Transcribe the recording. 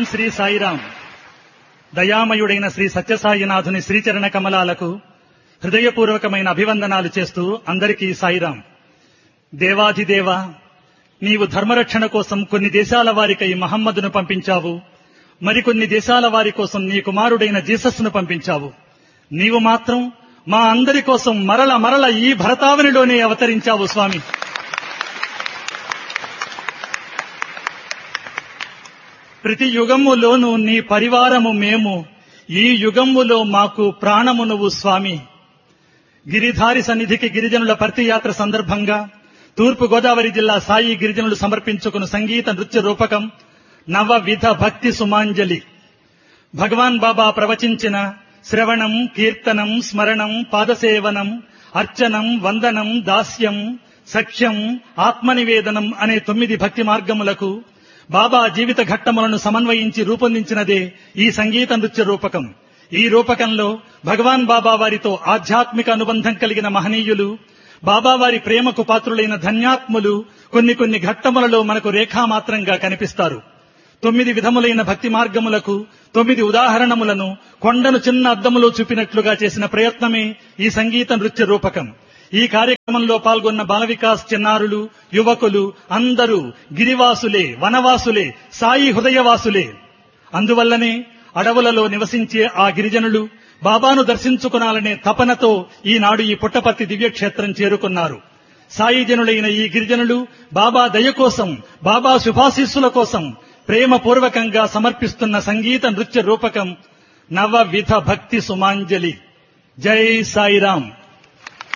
శ్రీ సాయిరాం దయామయుడైన శ్రీ సత్యసాయినాథుని శ్రీచరణ కమలాలకు హృదయపూర్వకమైన అభివందనాలు చేస్తూ అందరికీ సాయిరాం దేవాధిదేవ నీవు ధర్మరక్షణ కోసం కొన్ని దేశాల వారికై మహమ్మదును పంపించావు మరికొన్ని దేశాల వారి కోసం నీ కుమారుడైన జీసస్ను పంపించావు నీవు మాత్రం మా అందరి కోసం మరల మరల ఈ భరతావనిలోనే అవతరించావు స్వామి ప్రతి యుగములోనూ నీ పరివారము మేము ఈ యుగములో మాకు ప్రాణము నువ్వు స్వామి గిరిధారి సన్నిధికి గిరిజనుల భర్తీ యాత్ర సందర్భంగా తూర్పు గోదావరి జిల్లా సాయి గిరిజనులు సమర్పించుకున్న సంగీత నృత్య రూపకం నవవిధ భక్తి సుమాంజలి భగవాన్ బాబా ప్రవచించిన శ్రవణం కీర్తనం స్మరణం పాదసేవనం అర్చనం వందనం దాస్యం సఖ్యం ఆత్మనివేదనం అనే తొమ్మిది భక్తి మార్గములకు బాబా జీవిత ఘట్టములను సమన్వయించి రూపొందించినదే ఈ సంగీత నృత్య రూపకం ఈ రూపకంలో భగవాన్ బాబా వారితో ఆధ్యాత్మిక అనుబంధం కలిగిన మహనీయులు బాబా వారి ప్రేమకు పాత్రులైన ధన్యాత్ములు కొన్ని కొన్ని ఘట్టములలో మనకు రేఖామాత్రంగా కనిపిస్తారు తొమ్మిది విధములైన భక్తి మార్గములకు తొమ్మిది ఉదాహరణములను కొండను చిన్న అద్దములో చూపినట్లుగా చేసిన ప్రయత్నమే ఈ సంగీత నృత్య రూపకం ఈ కార్యక్రమంలో పాల్గొన్న బాల వికాస్ చిన్నారులు యువకులు అందరూ గిరివాసులే వనవాసులే సాయి హృదయవాసులే అందువల్లనే అడవులలో నివసించే ఆ గిరిజనులు బాబాను దర్శించుకునాలనే తపనతో ఈనాడు ఈ పుట్టపర్తి దివ్యక్షేత్రం చేరుకున్నారు సాయి జనులైన ఈ గిరిజనులు బాబా దయ కోసం బాబా శుభాశీస్సుల కోసం ప్రేమపూర్వకంగా సమర్పిస్తున్న సంగీత నృత్య రూపకం నవవిధ భక్తి సుమాంజలి జై సాయిరాం